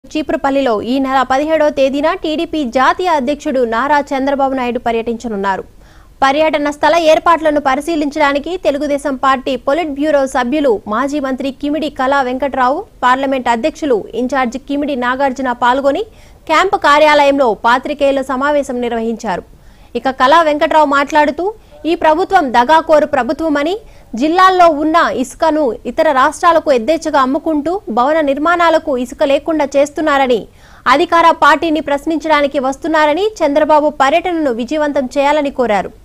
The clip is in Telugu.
చీపురుపల్లిలో ఈ నెల పదిహేడవ తేదీన టీడీపీ జాతీయ అధ్యక్షుడు నారా చంద్రబాబు నాయుడు పర్యటించనున్నారు పర్యటన స్థల ఏర్పాట్లను పరిశీలించడానికి తెలుగుదేశం పార్టీ పొలిట్ బ్యూరో సభ్యులు మాజీ మంత్రి కిమిడి కళా వెంకట్రావు పార్లమెంట్ అధ్యక్షులు ఇన్ఛార్జి కిమిడి నాగార్జున పాల్గొని క్యాంపు కార్యాలయంలో పాత్రికేయుల సమావేశం నిర్వహించారు ఇక కళా వెంకట్రావు మాట్లాడుతూ ఈ ప్రభుత్వం దగాకోరు ప్రభుత్వమని జిల్లాల్లో ఉన్న ఇసుకను ఇతర రాష్ట్రాలకు ఎద్దేచ్చగా అమ్ముకుంటూ భవన నిర్మాణాలకు ఇసుక లేకుండా చేస్తున్నారని అధికార పార్టీని ప్రశ్నించడానికి వస్తున్నారని చంద్రబాబు పర్యటనను విజయవంతం చేయాలని కోరారు